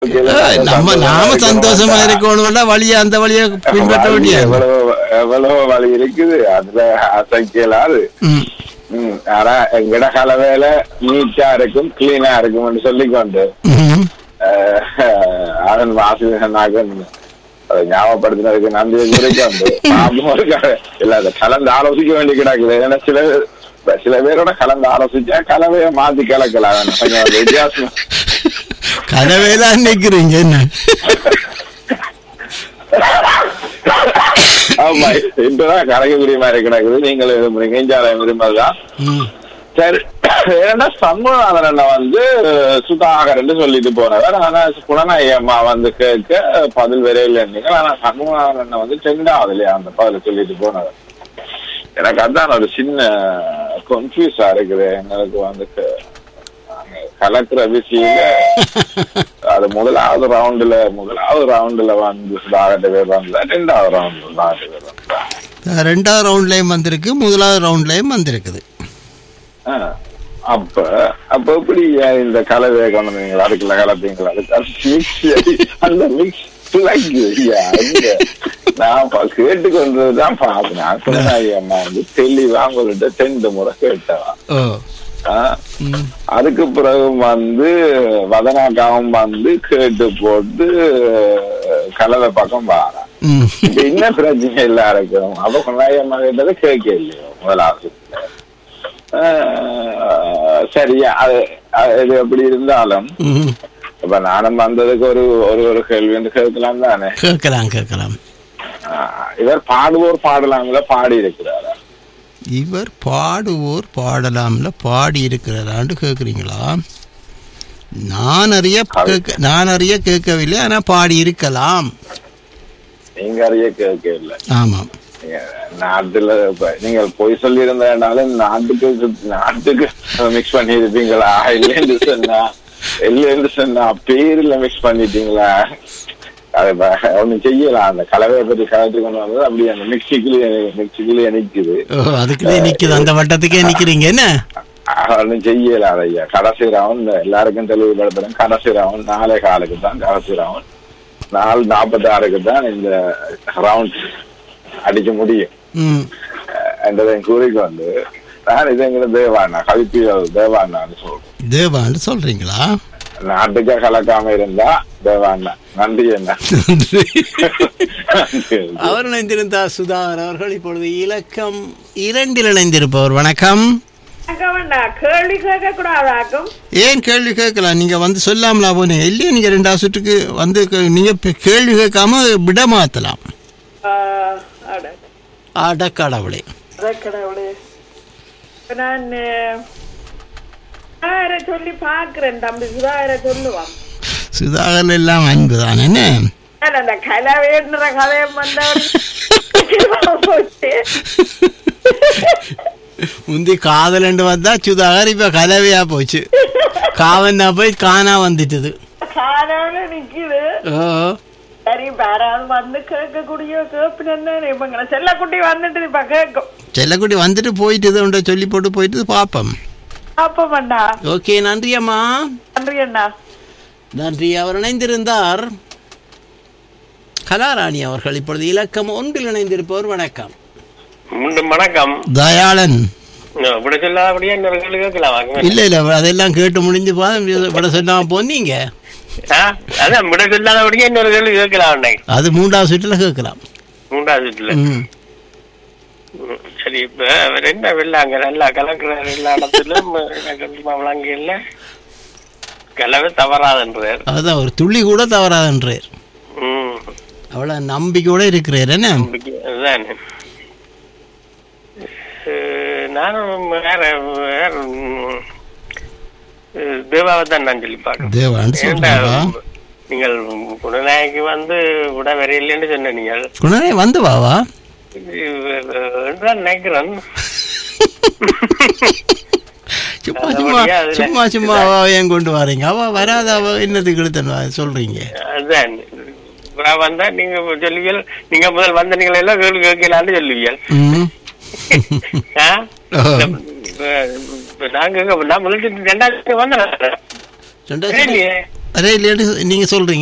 நம்ம நாம சந்தோஷமா இருக்கணும்னா வழியா அந்த வழியை பின்பற்ற வழி வேண்டிய எவ்வளவு எவ்வளவு வழி இருக்குது அதுல அசைக்கலாது ம் ம், ஆனா எங்கட கலவையில நீட்டா இருக்கும் கிளீனா இருக்கும்னு சொல்லிக்கொண்டு ம். அஹ், அதன் வாசினாக அதை ஞாபகப்படுத்தினதுக்கு நன்றியை குறிக்கொண்டு நாமும் ஒரு க- இல்ல அதை கலந்து ஆலோசிக்க வேண்டி கிடக்குது ஏன்னா சில சில பேரோட கலந்து ஆலோசிச்சா கலவையை மாத்தி கலக்கலாம் வேணும். கொஞ்சம் வித்தியாசம் கனவேலாம் நிக்கிறீங்க என்ன ஆமா இப்பதான் கரைக்கக்கூடிய மாதிரி கிடக்குது நீங்களும் விரும்புறீங்க இஞ்சாலயம் விரும்புறதுதான் ம். சரி ஏன்னா சண்முகநாதன் அண்ணன் வந்து சுதாகர்ன்னு சொல்லிட்டு போனவர் ஆனா புலனாய் அம்மா வந்து கேட்க பதில் வரையில் இருந்தீங்க ஆனா சண்முகநாதன் அண்ணன் வந்து ரெண்டாவதுலயா அந்த பதில் சொல்லிட்டு போனவர் எனக்கு அதான் ஒரு சின்ன கன்ஃபியூஸா இருக்குது எங்களுக்கு வந்து க- நாங்க கலக்கிற விஷயம் அது முதலாவது ரவுண்டுல முதலாவது ரவுண்டுல வந்து சுதாகர்ட்ட பேர் வந்தா ரெண்டாவது ரவுண்டு சுதாகர்ட்ட பேர் வந்தா ரெண்டாவது ரவுண்ட்லயும் வந்திருக்கு முதலாவது ரவுண்ட்லயும் வந்திருக்குது ஆ. அப்ப அப்ப எப்படி ஏன் இந்த கலவையை கொண்டு வந்தீங்களா அதுக்குள்ள கலப்பீங்களா அதுக்கு அது mix அந்த மிக்ஸ் நான் ப- கேட்டுக்கொண்டதுதான் பார்த்தேன் நான் சொன்னேன் அம்மா வந்து தெளிவா உங்கள்கிட்ட ரெண்டு முறை கேட்டவா ஓ ஆ. ம். அதுக்கு பிறகு வந்து வதனாக்காவும் வந்து கேட்டு போட்டு கலவை பக்கம் வாரா ம். இப்ப என்ன பிரச்சனை இல்ல இருக்கும் அப்ப கொண்டாயம்மா கேட்டது கேட்க இல்லையோ முதலாவது ஆஹ் சரியா அது அது இது எப்படி இருந்தாலும் ம். இப்ப நானும் வந்ததுக்கு ஒரு ஒரு ஒரு கேள்வி வந்து கேட்கலாம் தானே கேட்கலாம் கேட்கலாம் ஆஹ் இவர் பாடுவோர் பாடலாம்ல பாடி இருக்கிறாரா இவர் பாடுவோர் பாடலாம்ல பாடி இருக்கிறாரான்னு கேட்குறீங்களா நான் அறிய கேட்க நான் அறிய கேட்கவில்லை ஆனா பாடி இருக்கலாம் நீங்க அறிய கேட்க இல்லை ஆமாம் நீங்க நாட்டுல இப்ப நீங்கள் பொய் சொல்லி இருந்தாலும் நாட்டுக்கு நாட்டுக்கு மிக்ஸ் பண்ணி இருப்பீங்களா இல்லைன்னு சொன்னா இல்லைன்னு சொன்னா பேர்ல மிக்ஸ் பண்ணிட்டீங்களா அது ப- ஒண்ணும் செய்யலாம் அந்த கலவையை பத்தி கலத்து கொண்டு வந்தது அப்படி அந்த மிக்சிக்குள்ளே மிக்சிக்குள்ளே நிக்குது ஓ அதுக்குள்ளே நிக்குது அந்த வட்டத்துக்கே நிக்கிறீங்க என்ன ஒன்றும் செய்யலாம் ஐயா கடைசி ரவுண்ட் எல்லாருக்கும் தெளிவுபடுத்துறேன் கடைசி ரவுண்ட் நாலே காலுக்கு தான் கடைசி ரவுண்ட் நாலு நாற்பத்தி ஆறுக்கு தான் இந்த ரவுண்ட் அடிக்க முடியும் ம் என்றதை கூறிக்கொண்டு நான் இது எங்களை தேவாண்ணா கவிப்பியல் தேவாண்ணான்னு சொல்றேன் தேவான்னு சொல்றீங்களா நாட்டுக்கே கலக்காம இருந்தா தேவாண்ணா நன்றி என்ன அவர் இணைந்திருந்தார் சுதாகர் அவர்கள் இப்பொழுது இலக்கம் இரண்டில் இணைந்திருப்பவர் வணக்கம் வேண்டா கேள்வி கேட்க கூடாதாக்கும் ஏன் கேள்வி கேட்கலாம் நீங்க வந்து சொல்லாமலா போனீங்க இல்லையே நீங்க ரெண்டாவது சுற்றுக்கு வந்து கே- நீங்க இப்ப கேள்வி கேட்காம விட மாத்தலாம் அடக்கடவுளே கடவுளே இப்ப நான் சுதாகரை சொல்லி பாக்குறேன் தம்பி சுதாகரை சொல்லுவான் சுதாகர் எல்லாம் அன்பு தான் என்ன நான் அந்த கலவேன்ற கதையம் வந்தவர் போச்சு முந்தி காதலண்டு வந்தா சுதாகர் இப்ப கலவையா போச்சு காவன்னா போய் காணா வந்துட்டுது காணாம நிக்குது ஓ சரி யாராவது வந்து கேட்கக்கூடிய கேப்பினு இப்ப செல்லக்குட்டி வந்துட்டு இப்ப கேட்கும் செல்லக்குட்டி வந்துட்டு போயிட்டுது உண்ட சொல்லி போட்டு போயிட்டு பார்ப்போம் அப்ப அண்ணா ஓகே நன்றி அம்மா நன்றி அண்ணா நன்றி அவர் இணைந்திருந்தார் கலாராணி அவர்கள் இப்பொழுது இலக்கம் ஒன்றில் இணைந்திருப்பவர் வணக்கம் மீண்டும் வணக்கம் தயாளன் இப்படி சொல்லாதபடியா இன்னொரு கேள்வி கேட்கலாம் இல்ல இல்ல அதெல்லாம் கேட்டு முடிஞ்சு பா விட சொல்லாம போனீங்க ஆ, அதான் விட சொல்லாதபடியா இன்னொரு கேள்வி கேட்கலாம் அன்னைக்கு அது மூன்றாவது சுற்றுல கேட்கலாம் மூன்றாவது வீட்டுல ம். ம், சரி இப்ப அவர் என்ன வெள்ளாங்க நல்லா கலக்குறாரு எல்லா இடத்திலும் விளங்கல கலவை தவறாதுன்றார் அதான் ஒரு துள்ளி கூட தவறாதுன்றார் ம் அவ்வளவு நம்பிக்கையோட இருக்கிறார் என்ன நம்பிக்கை அதுதான் அஹ், நானும் வேற வேற ம், அஹ், தேவாவை தான் நான் சொல்லி பார்க்கறேன் தேவான்னு ஏன்டா, சொல்றீங்களா நீங்கள் புனநாயக்கு வந்து விட வரையில்லைன்னு சொன்ன நீங்கள் குணரே வந்து வாவா தான் நினைக்கிறேன் சும்மா அது சும்மா வழியா அதுல- சும்மா சும்மா அவ ஏன் கொண்டு வரீங்க அவ வராத அவ என்னத்துக்கு இழுத்தணும் சொல்றீங்க அதுதான் அப்புறம் வந்தா நீங்க சொல்லுவீர்கள் நீங்க முதல் வந்த நீங்கள் எல்லாம் கேள்வி கேட்கலான்னு சொல்லுவீர்கள் ம். ஆ? ஓ. இப்ப- இப்ப நாங்க நான் முதல் ரெண்டாவது வந்தேன் ரெண்டாவது இல்லையே அதே இல்லையாட்டு நீங்கள் சொல்கிறீங்க